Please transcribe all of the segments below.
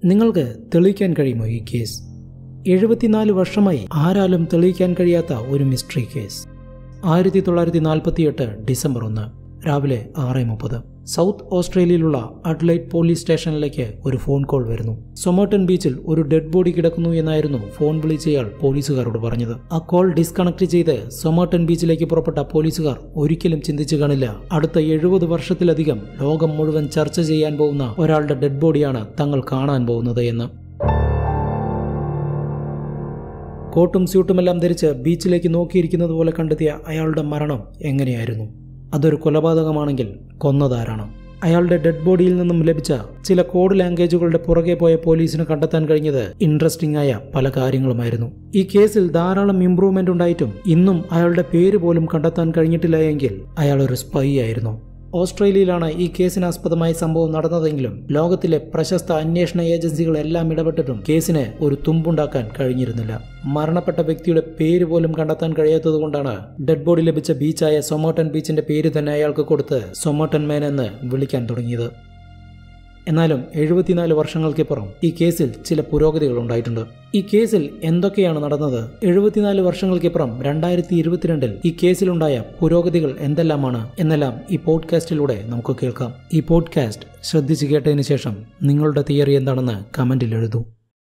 നിങ്ങൾക്ക് തെളിയിക്കാൻ കഴിയുമോ ഈ കേസ് എഴുപത്തിനാല് വർഷമായി ആരാലും തെളിയിക്കാൻ കഴിയാത്ത ഒരു മിസ്റ്ററി കേസ് ആയിരത്തി തൊള്ളായിരത്തി നാൽപ്പത്തിയെട്ട് ഡിസംബർ ഒന്ന് രാവിലെ ആറ് മുപ്പത് സൗത്ത് ഓസ്ട്രേലിയയിലുള്ള അഡ്ലൈറ്റ് പോലീസ് സ്റ്റേഷനിലേക്ക് ഒരു ഫോൺ കോൾ വരുന്നു സൊമോട്ടൺ ബീച്ചിൽ ഒരു ഡെഡ് ബോഡി കിടക്കുന്നു എന്നായിരുന്നു ഫോൺ വിളിച്ചയാൾ പോലീസുകാരോട് പറഞ്ഞത് ആ കോൾ ഡിസ്കണക്ട് ചെയ്ത് സൊമോട്ടൺ ബീച്ചിലേക്ക് പുറപ്പെട്ട പോലീസുകാർ ഒരിക്കലും ചിന്തിച്ചു കാണില്ല അടുത്ത എഴുപത് വർഷത്തിലധികം ലോകം മുഴുവൻ ചർച്ച ചെയ്യാൻ പോകുന്ന ഒരാളുടെ ഡെഡ് ബോഡിയാണ് തങ്ങൾ കാണാൻ പോകുന്നത് എന്ന് കോട്ടും സ്യൂട്ടുമെല്ലാം ധരിച്ച് ബീച്ചിലേക്ക് നോക്കിയിരിക്കുന്നത് പോലെ കണ്ടെത്തിയ അയാളുടെ മരണം എങ്ങനെയായിരുന്നു അതൊരു കൊലപാതകമാണെങ്കിൽ കൊന്നതാരാണ് അയാളുടെ ഡെഡ് ബോഡിയിൽ നിന്നും ലഭിച്ച ചില കോഡ് ലാംഗ്വേജുകളുടെ പുറകെ പോയ പോലീസിന് കണ്ടെത്താൻ കഴിഞ്ഞത് ഇൻട്രസ്റ്റിംഗ് ആയ പല കാര്യങ്ങളുമായിരുന്നു ഈ കേസിൽ ധാരാളം ഇംപ്രൂവ്മെന്റ് ഉണ്ടായിട്ടും ഇന്നും അയാളുടെ പേര് പോലും കണ്ടെത്താൻ കഴിഞ്ഞിട്ടില്ല എങ്കിൽ അയാൾ ഒരു സ്പൈ ആയിരുന്നു ഓസ്ട്രേലിയയിലാണ് ഈ കേസിനാസ്പദമായ സംഭവം നടന്നതെങ്കിലും ലോകത്തിലെ പ്രശസ്ത അന്വേഷണ ഏജൻസികൾ എല്ലാം ഇടപെട്ടിട്ടും കേസിന് ഒരു തുമ്പുണ്ടാക്കാൻ കഴിഞ്ഞിരുന്നില്ല മരണപ്പെട്ട വ്യക്തിയുടെ പേര് പോലും കണ്ടെത്താൻ കഴിയാത്തതുകൊണ്ടാണ് ഡെഡ് ബോഡി ലഭിച്ച ബീച്ചായ സൊമോട്ടൻ ബീച്ചിന്റെ പേര് തന്നെ അയാൾക്ക് കൊടുത്ത് സൊമോട്ടൻ മേൻ എന്ന് വിളിക്കാൻ തുടങ്ങിയത് എന്നാലും എഴുപത്തിനാല് വർഷങ്ങൾക്കിപ്പുറം ഈ കേസിൽ ചില പുരോഗതികൾ ഉണ്ടായിട്ടുണ്ട് ഈ കേസിൽ എന്തൊക്കെയാണ് നടന്നത് എഴുപത്തിനാല് വർഷങ്ങൾക്കിപ്പുറം രണ്ടായിരത്തി ഇരുപത്തിരണ്ടിൽ ഈ കേസിലുണ്ടായ പുരോഗതികൾ എന്തെല്ലാമാണ് എന്നെല്ലാം ഈ പോഡ്കാസ്റ്റിലൂടെ നമുക്ക് കേൾക്കാം ഈ പോഡ്കാസ്റ്റ് ശ്രദ്ധിച്ചു കേട്ടതിന് ശേഷം നിങ്ങളുടെ തിയറി എന്താണെന്ന് കമന്റിൽ എഴുതൂ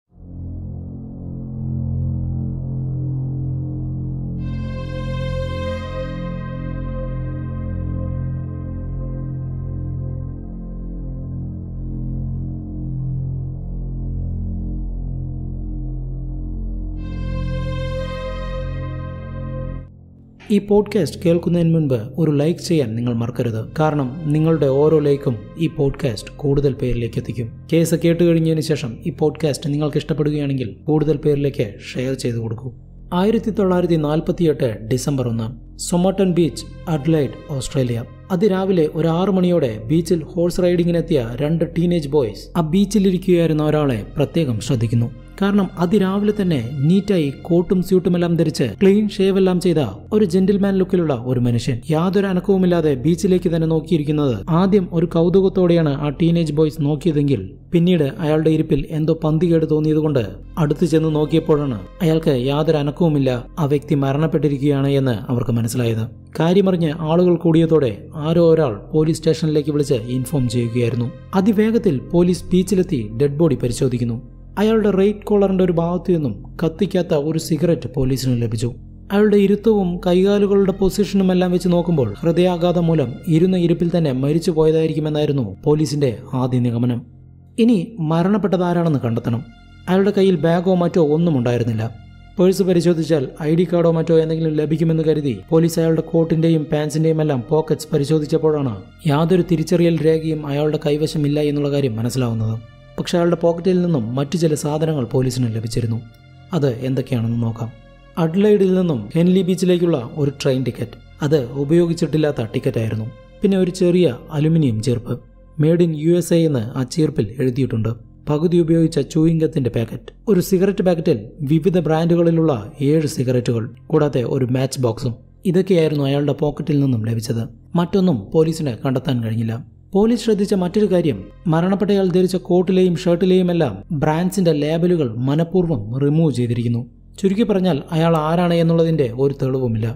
ഈ പോഡ്കാസ്റ്റ് കേൾക്കുന്നതിന് മുൻപ് ഒരു ലൈക്ക് ചെയ്യാൻ നിങ്ങൾ മറക്കരുത് കാരണം നിങ്ങളുടെ ഓരോ ലൈക്കും ഈ പോഡ്കാസ്റ്റ് കൂടുതൽ പേരിലേക്ക് എത്തിക്കും കേസ് കേട്ട് കഴിഞ്ഞതിന് ശേഷം ഈ പോഡ്കാസ്റ്റ് നിങ്ങൾക്ക് ഇഷ്ടപ്പെടുകയാണെങ്കിൽ കൂടുതൽ പേരിലേക്ക് ഷെയർ ചെയ്തു കൊടുക്കൂ ആയിരത്തി തൊള്ളായിരത്തി നാൽപ്പത്തിയെട്ട് ഡിസംബർ ഒന്ന് സൊമോട്ടൺ ബീച്ച് അഡ്ലൈഡ് ഓസ്ട്രേലിയ അതിരാവിലെ ഒരു ആറു മണിയോടെ ബീച്ചിൽ ഹോഴ്സ് റൈഡിങ്ങിനെത്തിയ രണ്ട് ടീനേജ് ബോയ്സ് ആ ബീച്ചിലിരിക്കുകയായിരുന്ന ഒരാളെ പ്രത്യേകം ശ്രദ്ധിക്കുന്നു കാരണം അതിരാവിലെ തന്നെ നീറ്റായി കോട്ടും സ്യൂട്ടുമെല്ലാം ധരിച്ച് ക്ലീൻ ഷേവ് എല്ലാം ചെയ്ത ഒരു ജെന്റിൽമാൻ ലുക്കിലുള്ള ഒരു മനുഷ്യൻ യാതൊരു അനക്കവുമില്ലാതെ ബീച്ചിലേക്ക് തന്നെ നോക്കിയിരിക്കുന്നത് ആദ്യം ഒരു കൗതുകത്തോടെയാണ് ആ ടീനേജ് ബോയ്സ് നോക്കിയതെങ്കിൽ പിന്നീട് അയാളുടെ ഇരിപ്പിൽ എന്തോ പന്തികേട് തോന്നിയതുകൊണ്ട് അടുത്തു ചെന്ന് നോക്കിയപ്പോഴാണ് അയാൾക്ക് യാതൊരു അനക്കവുമില്ല ആ വ്യക്തി മരണപ്പെട്ടിരിക്കുകയാണ് എന്ന് അവർക്ക് മനസ്സിലായത് കാര്യമറിഞ്ഞ് ആളുകൾ കൂടിയതോടെ ആരോ ഒരാൾ പോലീസ് സ്റ്റേഷനിലേക്ക് വിളിച്ച് ഇൻഫോം ചെയ്യുകയായിരുന്നു അതിവേഗത്തിൽ പോലീസ് ബീച്ചിലെത്തി ഡെഡ് ബോഡി പരിശോധിക്കുന്നു അയാളുടെ റേറ്റ് കോളറിന്റെ ഒരു ഭാഗത്തു നിന്നും കത്തിക്കാത്ത ഒരു സിഗരറ്റ് പോലീസിന് ലഭിച്ചു അയാളുടെ ഇരുത്തവും കൈകാലുകളുടെ പൊസിഷനും എല്ലാം വെച്ച് നോക്കുമ്പോൾ ഹൃദയാഘാതം മൂലം ഇരുന്ന ഇരിപ്പിൽ തന്നെ മരിച്ചു പോയതായിരിക്കുമെന്നായിരുന്നു പോലീസിന്റെ ആദ്യ നിഗമനം ഇനി മരണപ്പെട്ടത് ആരാണെന്ന് കണ്ടെത്തണം അയാളുടെ കയ്യിൽ ബാഗോ മറ്റോ ഒന്നും ഉണ്ടായിരുന്നില്ല പേഴ്സ് പരിശോധിച്ചാൽ ഐ ഡി കാർഡോ മറ്റോ എന്തെങ്കിലും ലഭിക്കുമെന്ന് കരുതി പോലീസ് അയാളുടെ കോട്ടിന്റെയും പാൻസിന്റെയും എല്ലാം പോക്കറ്റ്സ് പരിശോധിച്ചപ്പോഴാണ് യാതൊരു തിരിച്ചറിയൽ രേഖയും അയാളുടെ കൈവശമില്ല എന്നുള്ള കാര്യം മനസ്സിലാവുന്നത് പക്ഷെ അയാളുടെ പോക്കറ്റിൽ നിന്നും മറ്റു ചില സാധനങ്ങൾ പോലീസിന് ലഭിച്ചിരുന്നു അത് എന്തൊക്കെയാണെന്ന് നോക്കാം അഡ്ലൈഡിൽ നിന്നും ഹെൻലി ബീച്ചിലേക്കുള്ള ഒരു ട്രെയിൻ ടിക്കറ്റ് അത് ഉപയോഗിച്ചിട്ടില്ലാത്ത ടിക്കറ്റായിരുന്നു പിന്നെ ഒരു ചെറിയ അലുമിനിയം ചീർപ്പ് made in U S A എന്ന് ആ ചീർപ്പിൽ എഴുതിയിട്ടുണ്ട് പകുതി ഉപയോഗിച്ച ചൂയിങ്കത്തിന്റെ പാക്കറ്റ് ഒരു സിഗരറ്റ് പാക്കറ്റിൽ വിവിധ ബ്രാൻഡുകളിലുള്ള ഏഴ് സിഗരറ്റുകൾ കൂടാതെ ഒരു മാച്ച് ബോക്സും ഇതൊക്കെയായിരുന്നു അയാളുടെ പോക്കറ്റിൽ നിന്നും ലഭിച്ചത് മറ്റൊന്നും പോലീസിന് കണ്ടെത്താൻ കഴിഞ്ഞില്ല പോലീസ് ശ്രദ്ധിച്ച മറ്റൊരു കാര്യം മരണപ്പെട്ടയാൾ ധരിച്ച കോട്ടിലെയും ഷർട്ടിലെയും എല്ലാം ബ്രാൻഡ്സിന്റെ ലേബലുകൾ മനഃപൂർവ്വം റിമൂവ് ചെയ്തിരിക്കുന്നു ചുരുക്കി പറഞ്ഞാൽ അയാൾ ആരാണ് എന്നുള്ളതിന്റെ ഒരു തെളിവുമില്ല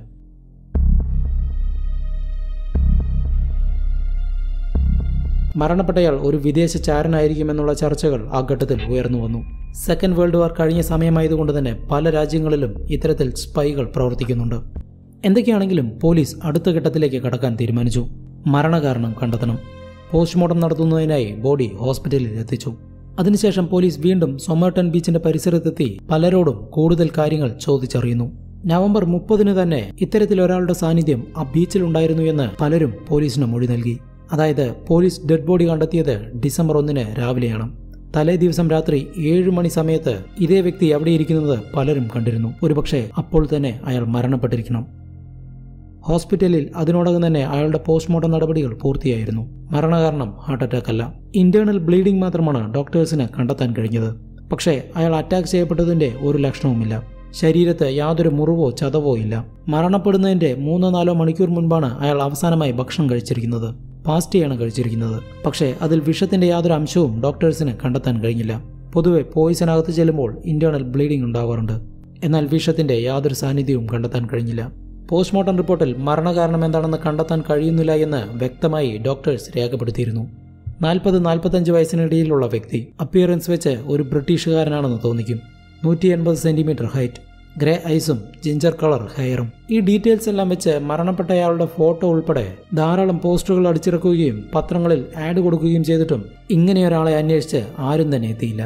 മരണപ്പെട്ടയാൾ ഒരു വിദേശ ചാരനായിരിക്കുമെന്നുള്ള ചർച്ചകൾ ആ ഘട്ടത്തിൽ ഉയർന്നു വന്നു സെക്കൻഡ് വേൾഡ് വാർ കഴിഞ്ഞ സമയമായതുകൊണ്ട് തന്നെ പല രാജ്യങ്ങളിലും ഇത്തരത്തിൽ സ്പൈകൾ പ്രവർത്തിക്കുന്നുണ്ട് എന്തൊക്കെയാണെങ്കിലും പോലീസ് അടുത്ത ഘട്ടത്തിലേക്ക് കടക്കാൻ തീരുമാനിച്ചു മരണകാരണം കണ്ടെത്തണം പോസ്റ്റ്മോർട്ടം നടത്തുന്നതിനായി ബോഡി ഹോസ്പിറ്റലിൽ എത്തിച്ചു അതിനുശേഷം പോലീസ് വീണ്ടും സൊമേട്ടൺ ബീച്ചിന്റെ പരിസരത്തെത്തി പലരോടും കൂടുതൽ കാര്യങ്ങൾ ചോദിച്ചറിയുന്നു നവംബർ മുപ്പതിന് തന്നെ ഇത്തരത്തിൽ ഒരാളുടെ സാന്നിധ്യം ആ ബീച്ചിലുണ്ടായിരുന്നു എന്ന് പലരും പോലീസിന് മൊഴി നൽകി അതായത് പോലീസ് ഡെഡ് ബോഡി കണ്ടെത്തിയത് ഡിസംബർ ഒന്നിന് രാവിലെയാണ് തലേ ദിവസം രാത്രി ഏഴ് മണി സമയത്ത് ഇതേ വ്യക്തി അവിടെ ഇരിക്കുന്നത് പലരും കണ്ടിരുന്നു ഒരുപക്ഷെ അപ്പോൾ തന്നെ അയാൾ മരണപ്പെട്ടിരിക്കണം ഹോസ്പിറ്റലിൽ അതിനോടകം തന്നെ അയാളുടെ പോസ്റ്റ്മോർട്ടം നടപടികൾ പൂർത്തിയായിരുന്നു മരണകാരണം ഹാർട്ട് അറ്റാക്ക് അല്ല ഇന്റേണൽ ബ്ലീഡിംഗ് മാത്രമാണ് ഡോക്ടേഴ്സിന് കണ്ടെത്താൻ കഴിഞ്ഞത് പക്ഷേ അയാൾ അറ്റാക്ക് ചെയ്യപ്പെട്ടതിന്റെ ഒരു ലക്ഷണവുമില്ല ശരീരത്ത് യാതൊരു മുറിവോ ചതവോ ഇല്ല മരണപ്പെടുന്നതിന്റെ മൂന്നോ നാലോ മണിക്കൂർ മുൻപാണ് അയാൾ അവസാനമായി ഭക്ഷണം കഴിച്ചിരിക്കുന്നത് പാസ്റ്റിയാണ് കഴിച്ചിരിക്കുന്നത് പക്ഷേ അതിൽ വിഷത്തിന്റെ യാതൊരു അംശവും ഡോക്ടേഴ്സിന് കണ്ടെത്താൻ കഴിഞ്ഞില്ല പൊതുവെ പോയിസനകത്ത് ചെല്ലുമ്പോൾ ഇന്റേണൽ ബ്ലീഡിംഗ് ഉണ്ടാവാറുണ്ട് എന്നാൽ വിഷത്തിന്റെ യാതൊരു സാന്നിധ്യവും കണ്ടെത്താൻ കഴിഞ്ഞില്ല പോസ്റ്റ്മോർട്ടം റിപ്പോർട്ടിൽ മരണകാരണം എന്താണെന്ന് കണ്ടെത്താൻ കഴിയുന്നില്ല എന്ന് വ്യക്തമായി ഡോക്ടേഴ്സ് രേഖപ്പെടുത്തിയിരുന്നു നാൽപ്പത് നാൽപ്പത്തഞ്ച് വയസ്സിനിടയിലുള്ള വ്യക്തി അപ്പിയറൻസ് വെച്ച് ഒരു ബ്രിട്ടീഷുകാരനാണെന്ന് തോന്നിക്കും നൂറ്റി എൺപത് സെന്റിമീറ്റർ ഹൈറ്റ് ഗ്രേ ഐസും ജിഞ്ചർ കളർ ഹെയറും ഈ ഡീറ്റെയിൽസ് എല്ലാം വെച്ച് മരണപ്പെട്ടയാളുടെ ഫോട്ടോ ഉൾപ്പെടെ ധാരാളം പോസ്റ്ററുകൾ അടിച്ചിറക്കുകയും പത്രങ്ങളിൽ ആഡ് കൊടുക്കുകയും ചെയ്തിട്ടും ഇങ്ങനെയൊരാളെ അന്വേഷിച്ച് ആരും തന്നെ എത്തിയില്ല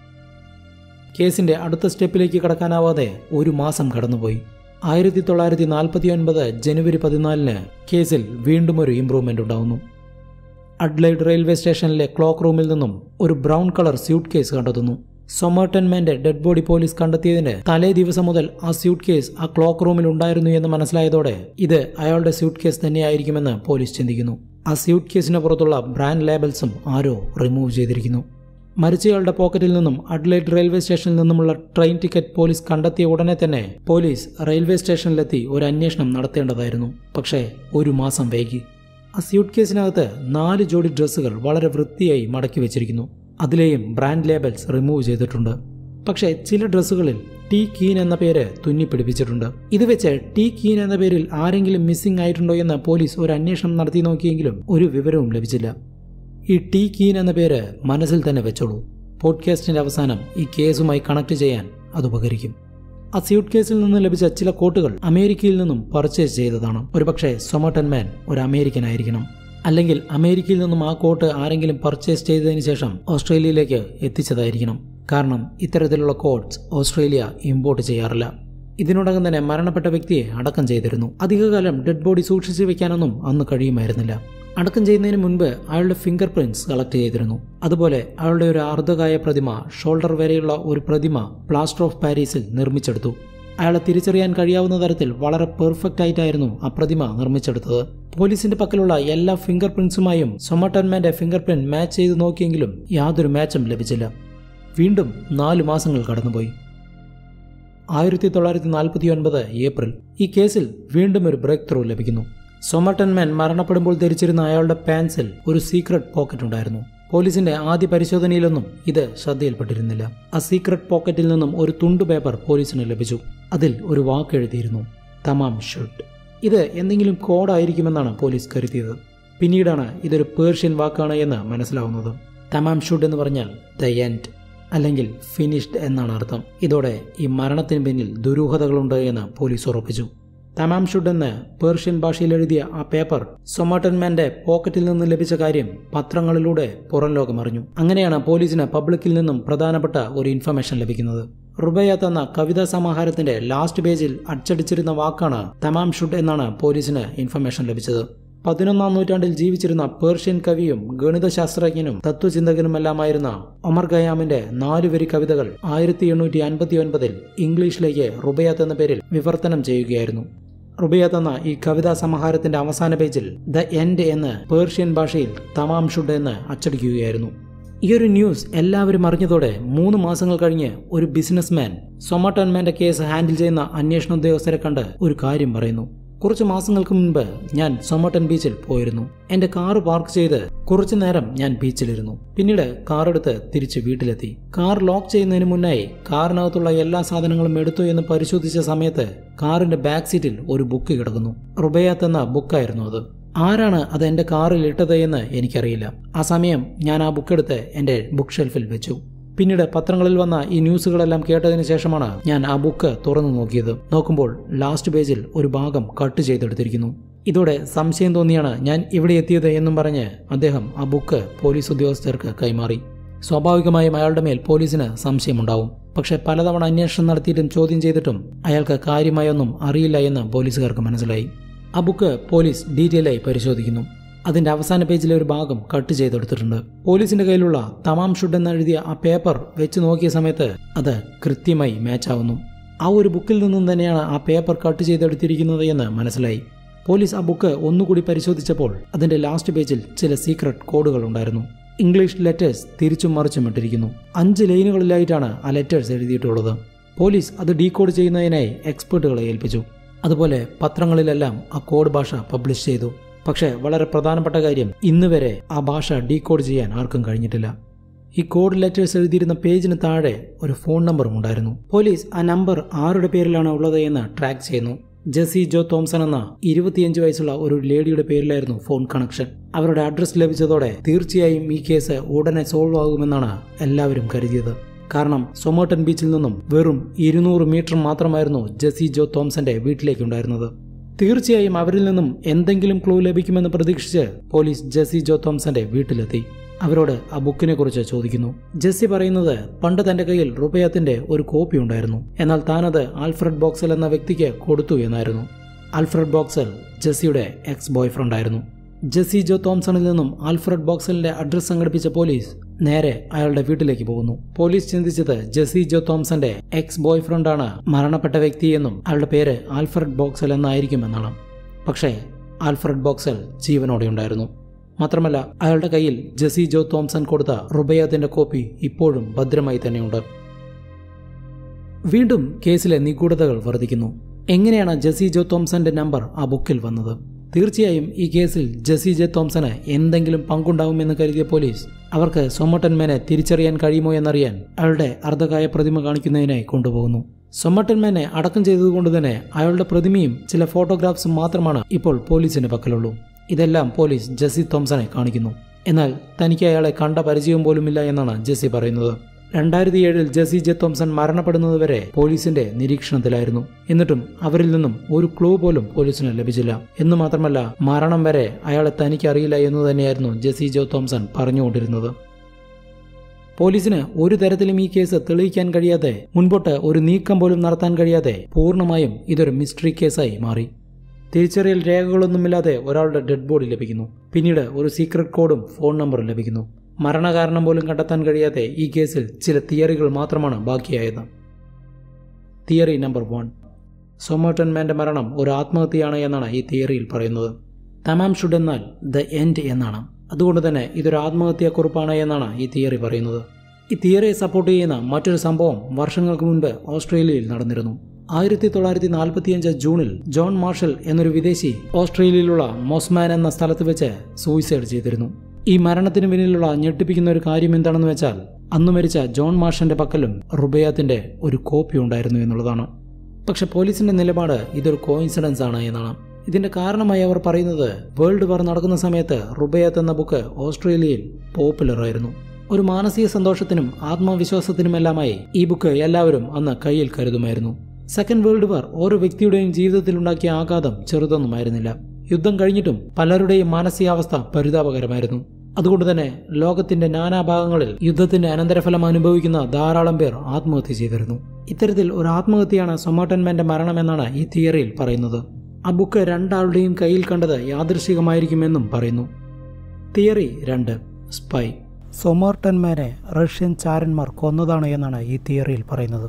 കേസിന്റെ അടുത്ത സ്റ്റെപ്പിലേക്ക് കടക്കാനാവാതെ ഒരു മാസം കടന്നുപോയി ആയിരത്തി തൊള്ളായിരത്തി നാൽപ്പത്തി ഒൻപത് ജനുവരി പതിനാലിന് കേസിൽ വീണ്ടും ഒരു ഇംപ്രൂവ്മെന്റ് ഉണ്ടാവുന്നു അഡ്ലൈഡ് റെയിൽവേ സ്റ്റേഷനിലെ ക്ലോക്ക് റൂമിൽ നിന്നും ഒരു ബ്രൗൺ കളർ സ്യൂട്ട് കേസ് കണ്ടെത്തുന്നു സൊമർട്ടൻമാന്റെ ഡെഡ് ബോഡി പോലീസ് കണ്ടെത്തിയതിന് തലേ ദിവസം മുതൽ ആ സ്യൂട്ട് കേസ് ആ ക്ലോക്ക് റൂമിൽ ഉണ്ടായിരുന്നു എന്ന് മനസ്സിലായതോടെ ഇത് അയാളുടെ സ്യൂട്ട് കേസ് തന്നെയായിരിക്കുമെന്ന് പോലീസ് ചിന്തിക്കുന്നു ആ സ്യൂട്ട് കേസിന് പുറത്തുള്ള ബ്രാൻഡ് ലേബൽസും ആരോ റിമൂവ് ചെയ്തിരിക്കുന്നു മരിച്ചയാളുടെ പോക്കറ്റിൽ നിന്നും അഡ്ലൈറ്റ് റെയിൽവേ സ്റ്റേഷനിൽ നിന്നുമുള്ള ട്രെയിൻ ടിക്കറ്റ് പോലീസ് കണ്ടെത്തിയ ഉടനെ തന്നെ പോലീസ് റെയിൽവേ സ്റ്റേഷനിലെത്തി ഒരു അന്വേഷണം നടത്തേണ്ടതായിരുന്നു പക്ഷേ ഒരു മാസം വൈകി ആ സ്യൂട്ട് കേസിനകത്ത് നാല് ജോഡി ഡ്രസ്സുകൾ വളരെ വൃത്തിയായി മടക്കി വെച്ചിരിക്കുന്നു അതിലെയും ബ്രാൻഡ് ലേബൽസ് റിമൂവ് ചെയ്തിട്ടുണ്ട് പക്ഷേ ചില ഡ്രസ്സുകളിൽ ടി കീൻ എന്ന പേര് തുന്നി പിടിപ്പിച്ചിട്ടുണ്ട് ഇത് വെച്ച് ടി കീൻ എന്ന പേരിൽ ആരെങ്കിലും മിസ്സിംഗ് ആയിട്ടുണ്ടോ എന്ന് പോലീസ് ഒരു അന്വേഷണം നടത്തി നോക്കിയെങ്കിലും ഒരു വിവരവും ലഭിച്ചില്ല ഈ ടി കീൻ എന്ന പേര് മനസ്സിൽ തന്നെ വെച്ചോളൂ പോഡ്കാസ്റ്റിന്റെ അവസാനം ഈ കേസുമായി കണക്ട് ചെയ്യാൻ അത് ഉപകരിക്കും ആ സ്യൂട്ട് കേസിൽ നിന്ന് ലഭിച്ച ചില കോട്ടുകൾ അമേരിക്കയിൽ നിന്നും പർച്ചേസ് ചെയ്തതാണ് ഒരുപക്ഷെ സൊമട്ടൻ മാൻ ഒരു അമേരിക്കൻ ആയിരിക്കണം അല്ലെങ്കിൽ അമേരിക്കയിൽ നിന്നും ആ കോട്ട് ആരെങ്കിലും പർച്ചേസ് ചെയ്തതിന് ശേഷം ഓസ്ട്രേലിയയിലേക്ക് എത്തിച്ചതായിരിക്കണം കാരണം ഇത്തരത്തിലുള്ള കോട്ട്സ് ഓസ്ട്രേലിയ ഇമ്പോർട്ട് ചെയ്യാറില്ല ഇതിനോടകം തന്നെ മരണപ്പെട്ട വ്യക്തിയെ അടക്കം ചെയ്തിരുന്നു അധികകാലം ഡെഡ് ബോഡി സൂക്ഷിച്ചു വെക്കാനൊന്നും അന്ന് കഴിയുമായിരുന്നില്ല അടക്കം ചെയ്യുന്നതിന് മുൻപ് അയാളുടെ ഫിംഗർ പ്രിന്റ്സ് കളക്ട് ചെയ്തിരുന്നു അതുപോലെ അയാളുടെ ഒരു അർദ്ധകായ പ്രതിമ ഷോൾഡർ വരെയുള്ള ഒരു പ്രതിമ പ്ലാസ്റ്റർ ഓഫ് പാരീസിൽ നിർമ്മിച്ചെടുത്തു അയാളെ തിരിച്ചറിയാൻ കഴിയാവുന്ന തരത്തിൽ വളരെ പെർഫെക്റ്റ് ആയിട്ടായിരുന്നു ആ പ്രതിമ നിർമ്മിച്ചെടുത്തത് പോലീസിന്റെ പക്കലുള്ള എല്ലാ ഫിംഗർ പ്രിന്റ്സുമായും സൊമട്ടൻമാന്റെ ഫിംഗർ പ്രിന്റ് മാച്ച് ചെയ്ത് നോക്കിയെങ്കിലും യാതൊരു മാച്ചും ലഭിച്ചില്ല വീണ്ടും നാലു മാസങ്ങൾ കടന്നുപോയി ആയിരത്തി തൊള്ളായിരത്തി നാൽപ്പത്തി ഒൻപത് ഏപ്രിൽ ഈ കേസിൽ വീണ്ടും ഒരു ബ്രേക്ക് ത്രൂ ലഭിക്കുന്നു സൊമട്ടൻമാൻ മരണപ്പെടുമ്പോൾ ധരിച്ചിരുന്ന അയാളുടെ പാൻസിൽ ഒരു സീക്രട്ട് പോക്കറ്റ് ഉണ്ടായിരുന്നു പോലീസിന്റെ ആദ്യ പരിശോധനയിലൊന്നും ഇത് ശ്രദ്ധയിൽപ്പെട്ടിരുന്നില്ല ആ സീക്രട്ട് പോക്കറ്റിൽ നിന്നും ഒരു തുണ്ടു പേപ്പർ പോലീസിന് ലഭിച്ചു അതിൽ ഒരു വാക്ക് എഴുതിയിരുന്നു തമാം ഷുഡ് ഇത് എന്തെങ്കിലും കോഡായിരിക്കുമെന്നാണ് പോലീസ് കരുതിയത് പിന്നീടാണ് ഇതൊരു പേർഷ്യൻ വാക്കാണ് എന്ന് മനസ്സിലാവുന്നത് തമാം ഷുഡ് എന്ന് പറഞ്ഞാൽ ദ എൻഡ് അല്ലെങ്കിൽ ഫിനിഷ്ഡ് എന്നാണ് അർത്ഥം ഇതോടെ ഈ മരണത്തിന് പിന്നിൽ ദുരൂഹതകളുണ്ട് എന്ന് പോലീസ് ഉറപ്പിച്ചു തമാം ഷുഡ് എന്ന് പേർഷ്യൻ ഭാഷയിൽ എഴുതിയ ആ പേപ്പർ സൊമാട്ടൻമാന്റെ പോക്കറ്റിൽ നിന്ന് ലഭിച്ച കാര്യം പത്രങ്ങളിലൂടെ പുറം ലോകം അറിഞ്ഞു അങ്ങനെയാണ് പോലീസിന് പബ്ലിക്കിൽ നിന്നും പ്രധാനപ്പെട്ട ഒരു ഇൻഫർമേഷൻ ലഭിക്കുന്നത് റുബയാത്ത് എന്ന കവിതാ സമാഹാരത്തിന്റെ ലാസ്റ്റ് പേജിൽ അച്ചടിച്ചിരുന്ന വാക്കാണ് തമാം ഷുഡ് എന്നാണ് പോലീസിന് ഇൻഫർമേഷൻ ലഭിച്ചത് പതിനൊന്നാം നൂറ്റാണ്ടിൽ ജീവിച്ചിരുന്ന പേർഷ്യൻ കവിയും ഗണിതശാസ്ത്രജ്ഞനും തത്വചിന്തകനുമെല്ലാമായിരുന്ന ഒമർ ഖയാമിന്റെ നാലുവരി കവിതകൾ ആയിരത്തി എണ്ണൂറ്റി അൻപത്തി ഒൻപതിൽ ഇംഗ്ലീഷിലേക്ക് റുബയാത്ത് എന്ന പേരിൽ വിവർത്തനം ചെയ്യുകയായിരുന്നു റുബിയത്ത് എന്ന ഈ കവിതാ സമാഹാരത്തിന്റെ അവസാന പേജിൽ ദ എൻഡ് എന്ന് പേർഷ്യൻ ഭാഷയിൽ തമാം ഷുഡ് എന്ന് അച്ചടിക്കുകയായിരുന്നു ഈ ഒരു ന്യൂസ് എല്ലാവരും അറിഞ്ഞതോടെ മൂന്ന് മാസങ്ങൾ കഴിഞ്ഞ് ഒരു ബിസിനസ്മാൻ സൊമാട്ടോൺമാന്റെ കേസ് ഹാൻഡിൽ ചെയ്യുന്ന അന്വേഷണ ഉദ്യോഗസ്ഥരെ കണ്ട് ഒരു കാര്യം പറയുന്നു കുറച്ച് മാസങ്ങൾക്ക് മുൻപ് ഞാൻ സൊമട്ടൻ ബീച്ചിൽ പോയിരുന്നു എന്റെ കാറ് പാർക്ക് ചെയ്ത് കുറച്ചു നേരം ഞാൻ ബീച്ചിലിരുന്നു പിന്നീട് കാർ എടുത്ത് തിരിച്ച് വീട്ടിലെത്തി കാർ ലോക്ക് ചെയ്യുന്നതിന് മുന്നായി കാറിനകത്തുള്ള എല്ലാ സാധനങ്ങളും എടുത്തു എന്ന് പരിശോധിച്ച സമയത്ത് കാറിന്റെ ബാക്ക് സീറ്റിൽ ഒരു ബുക്ക് കിടക്കുന്നു റുബയാത്ത് എന്ന ബുക്കായിരുന്നു അത് ആരാണ് അത് എന്റെ കാറിൽ ഇട്ടത് എന്ന് എനിക്കറിയില്ല ആ സമയം ഞാൻ ആ ബുക്ക് എടുത്ത് എന്റെ ബുക്ക് ഷെൽഫിൽ വെച്ചു പിന്നീട് പത്രങ്ങളിൽ വന്ന ഈ ന്യൂസുകളെല്ലാം കേട്ടതിന് ശേഷമാണ് ഞാൻ ആ ബുക്ക് തുറന്നു നോക്കിയത് നോക്കുമ്പോൾ ലാസ്റ്റ് പേജിൽ ഒരു ഭാഗം കട്ട് ചെയ്തെടുത്തിരിക്കുന്നു ഇതോടെ സംശയം തോന്നിയാണ് ഞാൻ ഇവിടെ എത്തിയത് എന്നും പറഞ്ഞ് അദ്ദേഹം ആ ബുക്ക് പോലീസ് ഉദ്യോഗസ്ഥർക്ക് കൈമാറി സ്വാഭാവികമായും അയാളുടെ മേൽ പോലീസിന് സംശയമുണ്ടാവും പക്ഷെ പലതവണ അന്വേഷണം നടത്തിയിട്ടും ചോദ്യം ചെയ്തിട്ടും അയാൾക്ക് കാര്യമായൊന്നും അറിയില്ല എന്ന് പോലീസുകാർക്ക് മനസ്സിലായി ആ ബുക്ക് പോലീസ് ഡീറ്റെയിൽ ആയി പരിശോധിക്കുന്നു അതിന്റെ അവസാന പേജിലെ ഒരു ഭാഗം കട്ട് ചെയ്തെടുത്തിട്ടുണ്ട് പോലീസിന്റെ കയ്യിലുള്ള തമാം ഷുഡ് എന്ന് എഴുതിയ ആ പേപ്പർ വെച്ച് നോക്കിയ സമയത്ത് അത് കൃത്യമായി മാച്ച് ആവുന്നു ആ ഒരു ബുക്കിൽ നിന്നും തന്നെയാണ് ആ പേപ്പർ കട്ട് ചെയ്തെടുത്തിരിക്കുന്നത് എന്ന് മനസ്സിലായി പോലീസ് ആ ബുക്ക് ഒന്നുകൂടി പരിശോധിച്ചപ്പോൾ അതിന്റെ ലാസ്റ്റ് പേജിൽ ചില സീക്രട്ട് കോഡുകൾ ഉണ്ടായിരുന്നു ഇംഗ്ലീഷ് ലെറ്റേഴ്സ് തിരിച്ചും മറിച്ചും ഇട്ടിരിക്കുന്നു അഞ്ച് ലൈനുകളിലായിട്ടാണ് ആ ലെറ്റേഴ്സ് എഴുതിയിട്ടുള്ളത് പോലീസ് അത് ഡീകോഡ് ചെയ്യുന്നതിനായി എക്സ്പേർട്ടുകളെ ഏൽപ്പിച്ചു അതുപോലെ പത്രങ്ങളിലെല്ലാം ആ കോഡ് ഭാഷ പബ്ലിഷ് ചെയ്തു പക്ഷേ വളരെ പ്രധാനപ്പെട്ട കാര്യം ഇന്ന് വരെ ആ ഭാഷ ഡീകോഡ് ചെയ്യാൻ ആർക്കും കഴിഞ്ഞിട്ടില്ല ഈ കോഡ് ലെറ്റേഴ്സ് എഴുതിയിരുന്ന പേജിന് താഴെ ഒരു ഫോൺ നമ്പറും ഉണ്ടായിരുന്നു പോലീസ് ആ നമ്പർ ആരുടെ പേരിലാണ് ഉള്ളത് എന്ന് ട്രാക്ക് ചെയ്യുന്നു ജെസി ജോ തോംസൺ എന്ന ഇരുപത്തിയഞ്ച് വയസ്സുള്ള ഒരു ലേഡിയുടെ പേരിലായിരുന്നു ഫോൺ കണക്ഷൻ അവരുടെ അഡ്രസ് ലഭിച്ചതോടെ തീർച്ചയായും ഈ കേസ് ഉടനെ സോൾവ് ആകുമെന്നാണ് എല്ലാവരും കരുതിയത് കാരണം സൊമോട്ടൻ ബീച്ചിൽ നിന്നും വെറും ഇരുന്നൂറ് മീറ്റർ മാത്രമായിരുന്നു ജെസി ജോ തോംസന്റെ വീട്ടിലേക്കുണ്ടായിരുന്നത് തീർച്ചയായും അവരിൽ നിന്നും എന്തെങ്കിലും ക്ലൂ ലഭിക്കുമെന്ന് പ്രതീക്ഷിച്ച് പോലീസ് ജെസി ജോ തോംസന്റെ വീട്ടിലെത്തി അവരോട് ആ ബുക്കിനെ കുറിച്ച് ചോദിക്കുന്നു ജെസ്സി പറയുന്നത് പണ്ട് തന്റെ കയ്യിൽ റുബയത്തിന്റെ ഒരു കോപ്പി ഉണ്ടായിരുന്നു എന്നാൽ താനത് ആൽഫ്രഡ് ബോക്സൽ എന്ന വ്യക്തിക്ക് കൊടുത്തു എന്നായിരുന്നു ആൽഫ്രഡ് ബോക്സൽ ജെസ്സിയുടെ എക്സ് ബോയ് ഫ്രണ്ട് ആയിരുന്നു ജെസ്സി ജോ തോംസണിൽ നിന്നും ആൽഫ്രഡ് ബോക്സലിന്റെ അഡ്രസ് സംഘടിപ്പിച്ച പോലീസ് നേരെ അയാളുടെ വീട്ടിലേക്ക് പോകുന്നു പോലീസ് ചിന്തിച്ചത് ജെസ്സി ജോ തോംസന്റെ എക്സ് ബോയ് ഫ്രണ്ടാണ് മരണപ്പെട്ട വ്യക്തിയെന്നും അയാളുടെ പേര് ആൽഫ്രഡ് ബോക്സൽ എന്നായിരിക്കുമെന്നാണ് പക്ഷേ ആൽഫ്രഡ് ബോക്സൽ ജീവനോടെ ഉണ്ടായിരുന്നു മാത്രമല്ല അയാളുടെ കയ്യിൽ ജെസി ജോ തോംസൺ കൊടുത്ത റുബയാത്തിന്റെ കോപ്പി ഇപ്പോഴും ഭദ്രമായി തന്നെയുണ്ട് വീണ്ടും കേസിലെ നിഗൂഢതകൾ വർദ്ധിക്കുന്നു എങ്ങനെയാണ് ജെസി ജോ തോംസന്റെ നമ്പർ ആ ബുക്കിൽ വന്നത് തീർച്ചയായും ഈ കേസിൽ ജെസി ജെ തോംസന് എന്തെങ്കിലും പങ്കുണ്ടാവുമെന്ന് കരുതിയ പോലീസ് അവർക്ക് സൊമ്മട്ടൻമേനെ തിരിച്ചറിയാൻ കഴിയുമോ എന്നറിയാൻ അയാളുടെ അർദ്ധകായ പ്രതിമ കാണിക്കുന്നതിനായി കൊണ്ടുപോകുന്നു സൊമ്മട്ടൻമേനെ അടക്കം ചെയ്തതുകൊണ്ട് തന്നെ അയാളുടെ പ്രതിമയും ചില ഫോട്ടോഗ്രാഫ്സും മാത്രമാണ് ഇപ്പോൾ പോലീസിന്റെ പക്കലുള്ളൂ ഇതെല്ലാം പോലീസ് ജെസ്സി തോംസനെ കാണിക്കുന്നു എന്നാൽ തനിക്ക് അയാളെ കണ്ട പരിചയം പോലുമില്ല എന്നാണ് ജെസ്സി പറയുന്നത് രണ്ടായിരത്തി ഏഴിൽ ജെസ്സി ജെ തോംസൺ മരണപ്പെടുന്നതുവരെ പോലീസിന്റെ നിരീക്ഷണത്തിലായിരുന്നു എന്നിട്ടും അവരിൽ നിന്നും ഒരു ക്ലൂ പോലും പോലീസിന് ലഭിച്ചില്ല എന്ന് മാത്രമല്ല മരണം വരെ അയാളെ തനിക്ക് അറിയില്ല എന്ന് തന്നെയായിരുന്നു ജെസ്സി ജോ തോംസൺ പറഞ്ഞുകൊണ്ടിരുന്നത് പോലീസിന് ഒരു തരത്തിലും ഈ കേസ് തെളിയിക്കാൻ കഴിയാതെ മുൻപോട്ട് ഒരു നീക്കം പോലും നടത്താൻ കഴിയാതെ പൂർണ്ണമായും ഇതൊരു മിസ്റ്ററി കേസായി മാറി തിരിച്ചറിയൽ രേഖകളൊന്നുമില്ലാതെ ഒരാളുടെ ഡെഡ് ബോഡി ലഭിക്കുന്നു പിന്നീട് ഒരു സീക്രട്ട് കോഡും ഫോൺ നമ്പറും ലഭിക്കുന്നു മരണകാരണം പോലും കണ്ടെത്താൻ കഴിയാതെ ഈ കേസിൽ ചില തിയറികൾ മാത്രമാണ് ബാക്കിയായത് തിയറി നമ്പർ വൺ സൊമോട്ടൻ മാൻ്റെ മരണം ഒരു ആത്മഹത്യയാണ് എന്നാണ് ഈ തിയറിയിൽ പറയുന്നത് തമാം ഷുഡ് എന്നാൽ ദ എൻഡ് എന്നാണ് അതുകൊണ്ട് തന്നെ ഇതൊരു ആത്മഹത്യാക്കുറിപ്പാണ് എന്നാണ് ഈ തിയറി പറയുന്നത് ഈ തിയറിയെ സപ്പോർട്ട് ചെയ്യുന്ന മറ്റൊരു സംഭവം വർഷങ്ങൾക്ക് മുൻപ് ഓസ്ട്രേലിയയിൽ നടന്നിരുന്നു ആയിരത്തി തൊള്ളായിരത്തി നാൽപ്പത്തിയഞ്ച് ജൂണിൽ ജോൺ മാർഷൽ എന്നൊരു വിദേശി ഓസ്ട്രേലിയയിലുള്ള മോസ്മാൻ എന്ന സ്ഥലത്ത് വെച്ച് സൂയിസൈഡ് ചെയ്തിരുന്നു ഈ മരണത്തിന് പിന്നിലുള്ള ഞെട്ടിപ്പിക്കുന്ന ഒരു കാര്യം എന്താണെന്ന് വെച്ചാൽ അന്ന് മരിച്ച ജോൺ മാർഷന്റെ പക്കലും റുബയാത്തിന്റെ ഒരു കോപ്പി ഉണ്ടായിരുന്നു എന്നുള്ളതാണ് പക്ഷെ പോലീസിന്റെ നിലപാട് ഇതൊരു കോയിൻസിഡൻസ് ആണ് എന്നാണ് ഇതിന്റെ കാരണമായി അവർ പറയുന്നത് വേൾഡ് വാർ നടക്കുന്ന സമയത്ത് റുബയാത്ത് എന്ന ബുക്ക് ഓസ്ട്രേലിയയിൽ പോപ്പുലർ ആയിരുന്നു ഒരു മാനസിക സന്തോഷത്തിനും ആത്മവിശ്വാസത്തിനുമെല്ലാമായി ഈ ബുക്ക് എല്ലാവരും അന്ന് കയ്യിൽ കരുതുമായിരുന്നു സെക്കൻഡ് വേൾഡ് വാർ ഓരോ വ്യക്തിയുടെയും ജീവിതത്തിൽ ഉണ്ടാക്കിയ ആഘാതം ചെറുതൊന്നുമായിരുന്നില്ല യുദ്ധം കഴിഞ്ഞിട്ടും പലരുടെയും മാനസികാവസ്ഥ പരിതാപകരമായിരുന്നു അതുകൊണ്ട് തന്നെ ലോകത്തിന്റെ നാനാഭാഗങ്ങളിൽ യുദ്ധത്തിന്റെ അനന്തരഫലം അനുഭവിക്കുന്ന ധാരാളം പേർ ആത്മഹത്യ ചെയ്തിരുന്നു ഇത്തരത്തിൽ ഒരു ആത്മഹത്യയാണ് സൊമാട്ടൻമാന്റെ മരണമെന്നാണ് ഈ തിയറിയിൽ പറയുന്നത് ആ ബുക്ക് രണ്ടാളുടെയും കയ്യിൽ കണ്ടത് യാദൃശികമായിരിക്കുമെന്നും പറയുന്നു തിയറി രണ്ട് സ്പൈ സൊമാർട്ടന്മാരെ റഷ്യൻ ചാരന്മാർ കൊന്നതാണ് എന്നാണ് ഈ തിയറിയിൽ പറയുന്നത്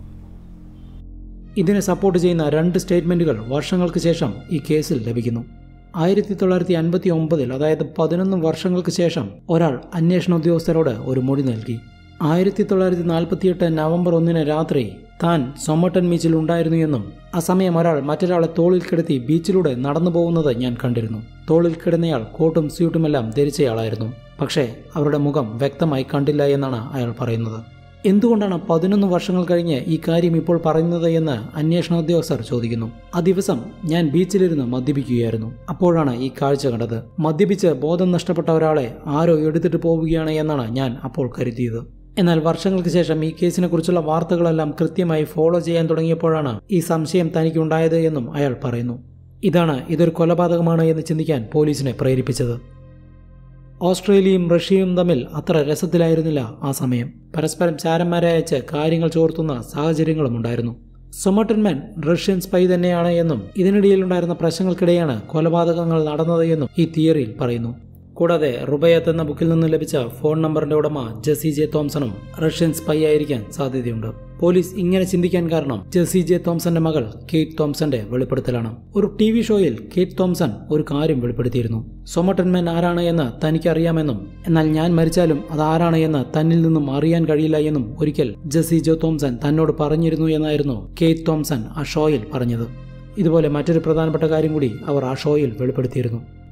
ഇതിനെ സപ്പോർട്ട് ചെയ്യുന്ന രണ്ട് സ്റ്റേറ്റ്മെന്റുകൾ വർഷങ്ങൾക്ക് ശേഷം ഈ കേസിൽ ലഭിക്കുന്നു ആയിരത്തി തൊള്ളായിരത്തി അൻപത്തി ഒമ്പതിൽ അതായത് പതിനൊന്ന് വർഷങ്ങൾക്ക് ശേഷം ഒരാൾ അന്വേഷണ ഉദ്യോഗസ്ഥരോട് ഒരു മൊഴി നൽകി ആയിരത്തി തൊള്ളായിരത്തി നാൽപ്പത്തിയെട്ട് നവംബർ ഒന്നിന് രാത്രി താൻ സൊമ്മട്ടൻ ബീച്ചിൽ ഉണ്ടായിരുന്നു എന്നും ആ സമയം ഒരാൾ മറ്റൊരാളെ തോളിൽ കിടത്തി ബീച്ചിലൂടെ നടന്നു പോകുന്നത് ഞാൻ കണ്ടിരുന്നു തോളിൽ കിടന്നയാൾ കോട്ടും സ്യൂട്ടുമെല്ലാം ധരിച്ചയാളായിരുന്നു പക്ഷേ അവരുടെ മുഖം വ്യക്തമായി കണ്ടില്ല എന്നാണ് അയാൾ പറയുന്നത് എന്തുകൊണ്ടാണ് പതിനൊന്ന് വർഷങ്ങൾ കഴിഞ്ഞ് ഈ കാര്യം ഇപ്പോൾ പറയുന്നത് എന്ന് അന്വേഷണ ഉദ്യോഗസ്ഥർ ചോദിക്കുന്നു ആ ദിവസം ഞാൻ ബീച്ചിലിരുന്ന് മദ്യപിക്കുകയായിരുന്നു അപ്പോഴാണ് ഈ കാഴ്ച കണ്ടത് മദ്യപിച്ച് ബോധം നഷ്ടപ്പെട്ട ഒരാളെ ആരോ എടുത്തിട്ട് പോവുകയാണ് എന്നാണ് ഞാൻ അപ്പോൾ കരുതിയത് എന്നാൽ വർഷങ്ങൾക്ക് ശേഷം ഈ കേസിനെ കുറിച്ചുള്ള വാർത്തകളെല്ലാം കൃത്യമായി ഫോളോ ചെയ്യാൻ തുടങ്ങിയപ്പോഴാണ് ഈ സംശയം തനിക്കുണ്ടായത് എന്നും അയാൾ പറയുന്നു ഇതാണ് ഇതൊരു കൊലപാതകമാണ് എന്ന് ചിന്തിക്കാൻ പോലീസിനെ പ്രേരിപ്പിച്ചത് ഓസ്ട്രേലിയയും റഷ്യയും തമ്മിൽ അത്ര രസത്തിലായിരുന്നില്ല ആ സമയം പരസ്പരം ചാരന്മാരെ അയച്ച് കാര്യങ്ങൾ ചോർത്തുന്ന സാഹചര്യങ്ങളും ഉണ്ടായിരുന്നു സൊമട്ടൻമാൻ റഷ്യൻ സ്പൈ തന്നെയാണ് എന്നും ഇതിനിടയിലുണ്ടായിരുന്ന പ്രശ്നങ്ങൾക്കിടെയാണ് കൊലപാതകങ്ങൾ നടന്നത് എന്നും ഈ തിയറിയിൽ പറയുന്നു കൂടാതെ റുബയത്ത് എന്ന ബുക്കിൽ നിന്ന് ലഭിച്ച ഫോൺ നമ്പറിന്റെ ഉടമ ജെസി ജെ തോംസണും റഷ്യൻ സ്പൈ ആയിരിക്കാൻ സാധ്യതയുണ്ട് പോലീസ് ഇങ്ങനെ ചിന്തിക്കാൻ കാരണം ജെസി ജെ തോംസന്റെ മകൾ കേറ്റ് തോംസന്റെ വെളിപ്പെടുത്തലാണ് ഒരു ടി വി ഷോയിൽ കേറ്റ് തോംസൺ ഒരു കാര്യം വെളിപ്പെടുത്തിയിരുന്നു സൊമട്ടൻമാൻ ആരാണ് എന്ന് തനിക്കറിയാമെന്നും എന്നാൽ ഞാൻ മരിച്ചാലും അത് ആരാണ് എന്ന് തന്നിൽ നിന്നും അറിയാൻ കഴിയില്ല എന്നും ഒരിക്കൽ ജെസി ജോ തോംസൺ തന്നോട് പറഞ്ഞിരുന്നു എന്നായിരുന്നു കേറ്റ് തോംസൺ ആ ഷോയിൽ പറഞ്ഞത് ഇതുപോലെ മറ്റൊരു പ്രധാനപ്പെട്ട കാര്യം കൂടി അവർ ആ ഷോയിൽ വെളിപ്പെടുത്തിയിരുന്നു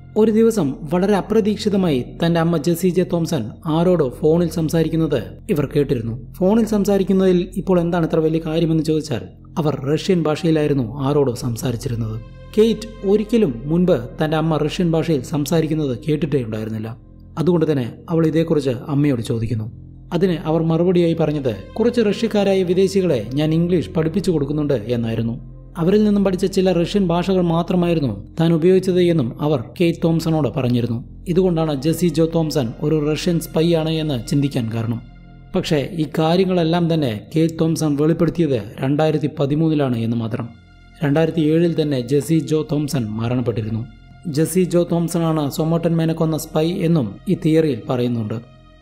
ഒരു ദിവസം വളരെ അപ്രതീക്ഷിതമായി തന്റെ അമ്മ ജെസി ജെ തോംസൺ ആരോടോ ഫോണിൽ സംസാരിക്കുന്നത് ഇവർ കേട്ടിരുന്നു ഫോണിൽ സംസാരിക്കുന്നതിൽ ഇപ്പോൾ എന്താണ് ഇത്ര വലിയ കാര്യമെന്ന് ചോദിച്ചാൽ അവർ റഷ്യൻ ഭാഷയിലായിരുന്നു ആരോടോ സംസാരിച്ചിരുന്നത് കെയ്റ്റ് ഒരിക്കലും മുൻപ് തന്റെ അമ്മ റഷ്യൻ ഭാഷയിൽ സംസാരിക്കുന്നത് കേട്ടിട്ടേ ഉണ്ടായിരുന്നില്ല അതുകൊണ്ട് തന്നെ അവൾ ഇതേക്കുറിച്ച് അമ്മയോട് ചോദിക്കുന്നു അതിന് അവർ മറുപടിയായി പറഞ്ഞത് കുറച്ച് റഷ്യക്കാരായ വിദേശികളെ ഞാൻ ഇംഗ്ലീഷ് പഠിപ്പിച്ചു കൊടുക്കുന്നുണ്ട് എന്നായിരുന്നു അവരിൽ നിന്നും പഠിച്ച ചില റഷ്യൻ ഭാഷകൾ മാത്രമായിരുന്നു താൻ ഉപയോഗിച്ചത് എന്നും അവർ കെയ്റ്റ് തോംസണോട് പറഞ്ഞിരുന്നു ഇതുകൊണ്ടാണ് ജെസി ജോ തോംസൺ ഒരു റഷ്യൻ സ്പൈ ആണ് എന്ന് ചിന്തിക്കാൻ കാരണം പക്ഷേ ഈ കാര്യങ്ങളെല്ലാം തന്നെ കെയ്റ്റ് തോംസൺ വെളിപ്പെടുത്തിയത് രണ്ടായിരത്തി പതിമൂന്നിലാണ് എന്ന് മാത്രം രണ്ടായിരത്തി ഏഴിൽ തന്നെ ജെസി ജോ തോംസൺ മരണപ്പെട്ടിരുന്നു ജെസി ജോ തോംസൺ ആണ് സൊമോട്ടൻ മേനെ കൊന്ന സ്പൈ എന്നും ഈ തിയറിയിൽ പറയുന്നുണ്ട്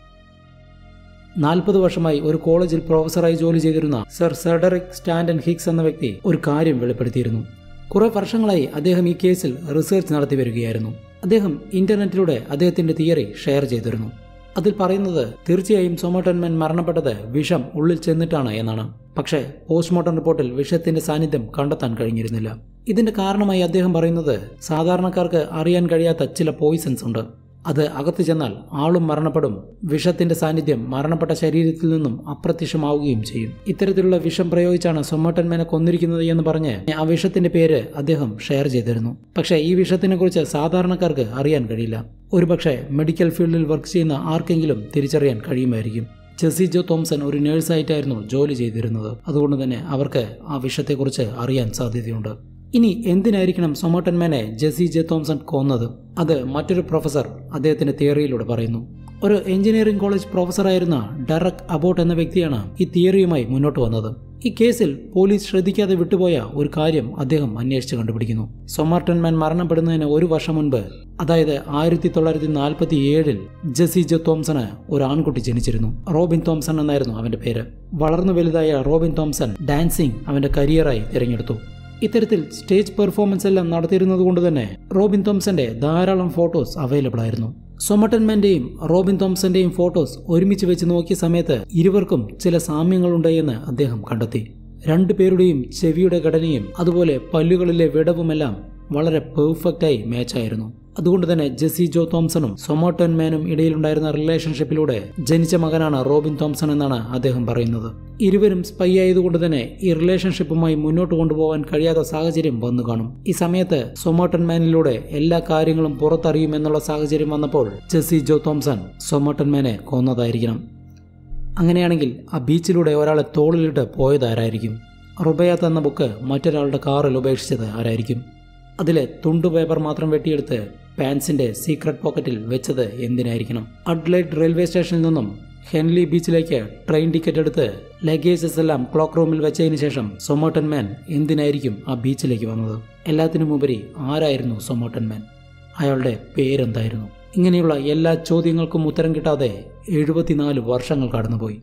നാൽപ്പത് വർഷമായി ഒരു കോളേജിൽ പ്രൊഫസറായി ജോലി ചെയ്തിരുന്ന സർ സെഡറിക് സ്റ്റാൻഡൻ ഹിക്സ് എന്ന വ്യക്തി ഒരു കാര്യം വെളിപ്പെടുത്തിയിരുന്നു കുറെ വർഷങ്ങളായി അദ്ദേഹം ഈ കേസിൽ റിസർച്ച് നടത്തി വരികയായിരുന്നു അദ്ദേഹം ഇന്റർനെറ്റിലൂടെ അദ്ദേഹത്തിന്റെ തിയറി ഷെയർ ചെയ്തിരുന്നു അതിൽ പറയുന്നത് തീർച്ചയായും സോമോട്ടൻമാൻ മരണപ്പെട്ടത് വിഷം ഉള്ളിൽ ചെന്നിട്ടാണ് എന്നാണ് പക്ഷേ പോസ്റ്റ്മോർട്ടം റിപ്പോർട്ടിൽ വിഷത്തിന്റെ സാന്നിധ്യം കണ്ടെത്താൻ കഴിഞ്ഞിരുന്നില്ല ഇതിന്റെ കാരണമായി അദ്ദേഹം പറയുന്നത് സാധാരണക്കാർക്ക് അറിയാൻ കഴിയാത്ത ചില പോയിസൺസ് ഉണ്ട് അത് അകത്തു ചെന്നാൽ ആളും മരണപ്പെടും വിഷത്തിന്റെ സാന്നിധ്യം മരണപ്പെട്ട ശരീരത്തിൽ നിന്നും അപ്രത്യക്ഷമാവുകയും ചെയ്യും ഇത്തരത്തിലുള്ള വിഷം പ്രയോഗിച്ചാണ് സൊമ്മട്ടന്മേനെ കൊന്നിരിക്കുന്നത് എന്ന് പറഞ്ഞ് ആ വിഷത്തിന്റെ പേര് അദ്ദേഹം ഷെയർ ചെയ്തിരുന്നു പക്ഷേ ഈ വിഷത്തിനെ കുറിച്ച് സാധാരണക്കാർക്ക് അറിയാൻ കഴിയില്ല ഒരുപക്ഷെ മെഡിക്കൽ ഫീൽഡിൽ വർക്ക് ചെയ്യുന്ന ആർക്കെങ്കിലും തിരിച്ചറിയാൻ കഴിയുമായിരിക്കും ജെസി ജോ തോംസൺ ഒരു നേഴ്സായിട്ടായിരുന്നു ജോലി ചെയ്തിരുന്നത് അതുകൊണ്ട് തന്നെ അവർക്ക് ആ വിഷയത്തെക്കുറിച്ച് അറിയാൻ സാധ്യതയുണ്ട് ഇനി എന്തിനായിരിക്കണം സൊമോട്ടൻമാനെ ജെസി ജെ തോംസൺ കൊന്നത് അത് മറ്റൊരു പ്രൊഫസർ അദ്ദേഹത്തിന്റെ തിയറിയിലൂടെ പറയുന്നു ഒരു എഞ്ചിനീയറിംഗ് കോളേജ് പ്രൊഫസറായിരുന്ന ഡറക് അബോട്ട് എന്ന വ്യക്തിയാണ് ഈ തിയറിയുമായി മുന്നോട്ട് വന്നത് ഈ കേസിൽ പോലീസ് ശ്രദ്ധിക്കാതെ വിട്ടുപോയ ഒരു കാര്യം അദ്ദേഹം അന്വേഷിച്ച് കണ്ടുപിടിക്കുന്നു സൊമാർട്ടൻമാൻ മരണപ്പെടുന്നതിന് ഒരു വർഷം മുൻപ് അതായത് ആയിരത്തി തൊള്ളായിരത്തി നാൽപ്പത്തി ഏഴിൽ ജെസി ജെ തോംസണ് ഒരു ആൺകുട്ടി ജനിച്ചിരുന്നു റോബിൻ തോംസൺ എന്നായിരുന്നു അവന്റെ പേര് വളർന്നു വലുതായ റോബിൻ തോംസൺ ഡാൻസിംഗ് അവന്റെ കരിയറായി തിരഞ്ഞെടുത്തു ഇത്തരത്തിൽ സ്റ്റേജ് പെർഫോമൻസ് എല്ലാം നടത്തിയിരുന്നത് കൊണ്ട് തന്നെ റോബിൻ തോംസന്റെ ധാരാളം ഫോട്ടോസ് അവൈലബിൾ ആയിരുന്നു സൊമട്ടൻമാന്റെയും റോബിൻ തോംസന്റെയും ഫോട്ടോസ് ഒരുമിച്ച് വെച്ച് നോക്കിയ സമയത്ത് ഇരുവർക്കും ചില സാമ്യങ്ങളുണ്ട് എന്ന് അദ്ദേഹം കണ്ടെത്തി രണ്ടുപേരുടെയും ചെവിയുടെ ഘടനയും അതുപോലെ പല്ലുകളിലെ വിടവുമെല്ലാം വളരെ പെർഫെക്റ്റായി മാച്ചായിരുന്നു അതുകൊണ്ട് തന്നെ ജെസി ജോ തോംസണും സൊമോട്ടൻ മാനും ഇടയിലുണ്ടായിരുന്ന റിലേഷൻഷിപ്പിലൂടെ ജനിച്ച മകനാണ് റോബിൻ തോംസൺ എന്നാണ് അദ്ദേഹം പറയുന്നത് ഇരുവരും സ്പൈ ആയതുകൊണ്ട് തന്നെ ഈ റിലേഷൻഷിപ്പുമായി മുന്നോട്ട് കൊണ്ടുപോകാൻ കഴിയാത്ത സാഹചര്യം വന്നു കാണും ഈ സമയത്ത് സൊമോട്ടൻ മാനിലൂടെ എല്ലാ കാര്യങ്ങളും പുറത്തറിയുമെന്നുള്ള സാഹചര്യം വന്നപ്പോൾ ജെസി ജോ തോംസൺ സൊമോട്ടൻ മാനെ കൊന്നതായിരിക്കണം അങ്ങനെയാണെങ്കിൽ ആ ബീച്ചിലൂടെ ഒരാളെ തോളിലിട്ട് പോയതാരായിരിക്കും റുബയാത്ത് എന്ന ബുക്ക് മറ്റൊരാളുടെ കാറിൽ ഉപേക്ഷിച്ചത് ആരായിരിക്കും അതിലെ തുണ്ടു പേപ്പർ മാത്രം വെട്ടിയെടുത്ത് പാൻസിന്റെ സീക്രട്ട് പോക്കറ്റിൽ വെച്ചത് എന്തിനായിരിക്കണം അഡ്ലൈറ്റ് റെയിൽവേ സ്റ്റേഷനിൽ നിന്നും ഹെൻലി ബീച്ചിലേക്ക് ട്രെയിൻ ടിക്കറ്റ് എടുത്ത് ലഗേജസ് എല്ലാം ക്ലോക്ക് റൂമിൽ വെച്ചതിന് ശേഷം സൊമോട്ടൻ മാൻ എന്തിനായിരിക്കും ആ ബീച്ചിലേക്ക് വന്നത് എല്ലാത്തിനും ഉപരി ആരായിരുന്നു സൊമോട്ടൻ മാൻ അയാളുടെ പേരെന്തായിരുന്നു ഇങ്ങനെയുള്ള എല്ലാ ചോദ്യങ്ങൾക്കും ഉത്തരം കിട്ടാതെ എഴുപത്തിനാല് വർഷങ്ങൾ കടന്നുപോയി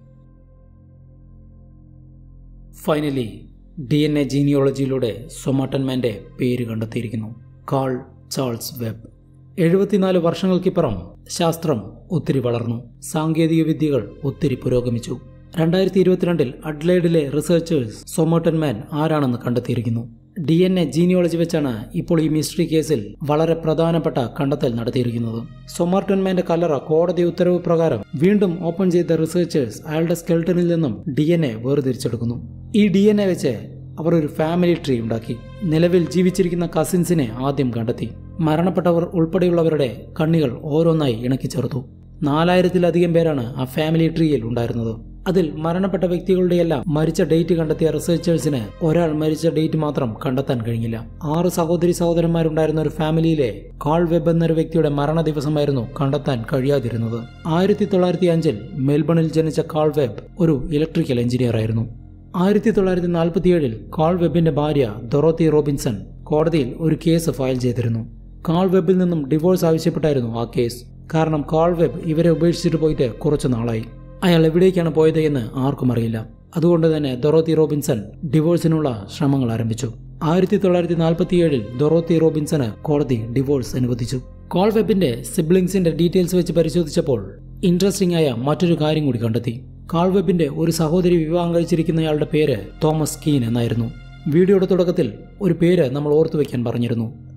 ഫൈനലി ഡി എൻ എ ജീനിയോളജിയിലൂടെ സൊമാട്ടൻമാൻ്റെ പേര് കണ്ടെത്തിയിരിക്കുന്നു കാൾ ചാൾസ് വെബ് എഴുപത്തിനാല് വർഷങ്ങൾക്കിപ്പുറം ശാസ്ത്രം ഒത്തിരി വളർന്നു സാങ്കേതിക വിദ്യകൾ ഒത്തിരി പുരോഗമിച്ചു രണ്ടായിരത്തി ഇരുപത്തിരണ്ടിൽ അഡ്ലൈഡിലെ റിസർച്ചേഴ്സ് സൊമോട്ടൻമാൻ ആരാണെന്ന് കണ്ടെത്തിയിരിക്കുന്നു ഡി എൻ എ ജീനിയോളജി വെച്ചാണ് ഇപ്പോൾ ഈ മിസ്റ്ററി കേസിൽ വളരെ പ്രധാനപ്പെട്ട കണ്ടെത്തൽ നടത്തിയിരിക്കുന്നത് സൊമാർട്ടൻമാന്റെ കല്ലറ കോടതി ഉത്തരവ് പ്രകാരം വീണ്ടും ഓപ്പൺ ചെയ്ത റിസർച്ചേഴ്സ് അയാളുടെ സ്കെൽട്ടനിൽ നിന്നും ഡി എൻ എ വേർതിരിച്ചെടുക്കുന്നു ഈ ഡി എൻ എ വെച്ച് അവർ ഒരു ഫാമിലി ട്രീ ഉണ്ടാക്കി നിലവിൽ ജീവിച്ചിരിക്കുന്ന കസിൻസിനെ ആദ്യം കണ്ടെത്തി മരണപ്പെട്ടവർ ഉൾപ്പെടെയുള്ളവരുടെ കണ്ണികൾ ഓരോന്നായി ഇണക്കിച്ചേർത്തു നാലായിരത്തിലധികം പേരാണ് ആ ഫാമിലി ട്രീയിൽ ഉണ്ടായിരുന്നത് അതിൽ മരണപ്പെട്ട വ്യക്തികളുടെയെല്ലാം മരിച്ച ഡേറ്റ് കണ്ടെത്തിയ റിസർച്ചേഴ്സിന് ഒരാൾ മരിച്ച ഡേറ്റ് മാത്രം കണ്ടെത്താൻ കഴിഞ്ഞില്ല ആറ് സഹോദരി സഹോദരന്മാരുണ്ടായിരുന്ന ഒരു ഫാമിലിയിലെ കാൾ വെബ് എന്നൊരു വ്യക്തിയുടെ മരണ ദിവസമായിരുന്നു കണ്ടെത്താൻ കഴിയാതിരുന്നത് ആയിരത്തി തൊള്ളായിരത്തി അഞ്ചിൽ മെൽബണിൽ ജനിച്ച കാൾ വെബ് ഒരു ഇലക്ട്രിക്കൽ എഞ്ചിനീയർ ആയിരുന്നു ആയിരത്തി തൊള്ളായിരത്തി നാൽപ്പത്തിയേഴിൽ കാൾ വെബിന്റെ ഭാര്യ ദൊറോത്തി റോബിൻസൺ കോടതിയിൽ ഒരു കേസ് ഫയൽ ചെയ്തിരുന്നു കാൾ വെബിൽ നിന്നും ഡിവോഴ്സ് ആവശ്യപ്പെട്ടായിരുന്നു ആ കേസ് കാരണം കാൾ വെബ് ഇവരെ ഉപേക്ഷിച്ചിട്ട് പോയിട്ട് കുറച്ചു നാളായി അയാൾ എവിടേക്കാണ് പോയത് എന്ന് ആർക്കും അറിയില്ല അതുകൊണ്ട് തന്നെ ദൊറോത്തി റോബിൻസൺ ഡിവോഴ്സിനുള്ള ശ്രമങ്ങൾ ആരംഭിച്ചു ആയിരത്തി തൊള്ളായിരത്തി നാൽപ്പത്തിയേഴിൽ ദൊറോത്തി റോബിൻസന് കോടതി ഡിവോഴ്സ് അനുവദിച്ചു കോൾ വെബിന്റെ സിബ്ലിങ്സിന്റെ ഡീറ്റെയിൽസ് വെച്ച് പരിശോധിച്ചപ്പോൾ ഇൻട്രസ്റ്റിംഗ് ആയ മറ്റൊരു കാര്യം കൂടി കണ്ടെത്തി കാൾ വെബിന്റെ ഒരു സഹോദരി വിവാഹം കഴിച്ചിരിക്കുന്നയാളുടെ പേര് തോമസ് കീൻ എന്നായിരുന്നു വീഡിയോയുടെ തുടക്കത്തിൽ ഒരു പേര് നമ്മൾ ഓർത്തു വെക്കാൻ പറഞ്ഞിരുന്നു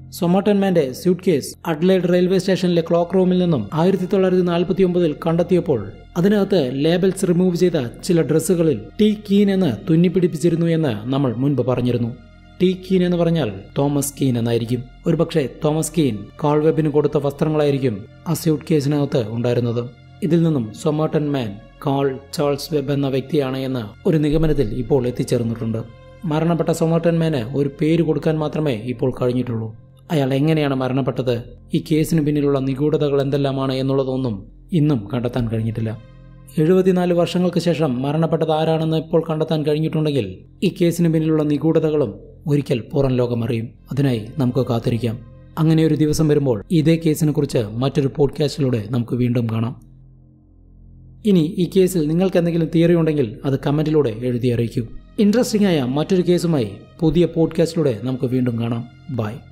സൊമാട്ടൻമാന്റെ സ്യൂട്ട് കേസ് അഡ്ലൈഡ് റെയിൽവേ സ്റ്റേഷനിലെ ക്ലോക്ക് റൂമിൽ നിന്നും ആയിരത്തി തൊള്ളായിരത്തി നാൽപ്പത്തി ഒമ്പതിൽ കണ്ടെത്തിയപ്പോൾ അതിനകത്ത് ലേബൽസ് റിമൂവ് ചെയ്ത ചില ഡ്രസ്സുകളിൽ ടി കീൻ എന്ന് തുന്നിപ്പിടിപ്പിച്ചിരുന്നു എന്ന് നമ്മൾ മുൻപ് പറഞ്ഞിരുന്നു ടി കീൻ എന്ന് പറഞ്ഞാൽ തോമസ് കീൻ എന്നായിരിക്കും ഒരുപക്ഷെ തോമസ് കീൻ കാൾ വെബിന് കൊടുത്ത വസ്ത്രങ്ങളായിരിക്കും ആ സ്യൂട്ട് കേസിനകത്ത് ഉണ്ടായിരുന്നത് ഇതിൽ നിന്നും Somerton man Carl Charles Webb എന്ന വ്യക്തിയാണ് എന്ന് ഒരു നിഗമനത്തിൽ ഇപ്പോൾ എത്തിച്ചേർന്നിട്ടുണ്ട് മരണപ്പെട്ട സൊമാട്ടൻ മാന് ഒരു പേര് കൊടുക്കാൻ മാത്രമേ ഇപ്പോൾ കഴിഞ്ഞിട്ടുള്ളൂ അയാൾ എങ്ങനെയാണ് മരണപ്പെട്ടത് ഈ കേസിന് പിന്നിലുള്ള നിഗൂഢതകൾ എന്തെല്ലാമാണ് എന്നുള്ളതൊന്നും ഇന്നും കണ്ടെത്താൻ കഴിഞ്ഞിട്ടില്ല എഴുപത്തിനാല് വർഷങ്ങൾക്ക് ശേഷം മരണപ്പെട്ടത് ആരാണെന്ന് ഇപ്പോൾ കണ്ടെത്താൻ കഴിഞ്ഞിട്ടുണ്ടെങ്കിൽ ഈ കേസിന് പിന്നിലുള്ള നിഗൂഢതകളും ഒരിക്കൽ പുറം ലോകം അറിയും അതിനായി നമുക്ക് കാത്തിരിക്കാം അങ്ങനെ ഒരു ദിവസം വരുമ്പോൾ ഇതേ കേസിനെ കുറിച്ച് മറ്റൊരു പോഡ്കാസ്റ്റിലൂടെ നമുക്ക് വീണ്ടും കാണാം ഇനി ഈ കേസിൽ നിങ്ങൾക്ക് എന്തെങ്കിലും തിയറി ഉണ്ടെങ്കിൽ അത് കമന്റിലൂടെ എഴുതി അറിയിക്കൂ ഇൻട്രസ്റ്റിംഗ് ആയ മറ്റൊരു കേസുമായി പുതിയ പോഡ്കാസ്റ്റിലൂടെ നമുക്ക് വീണ്ടും കാണാം ബൈ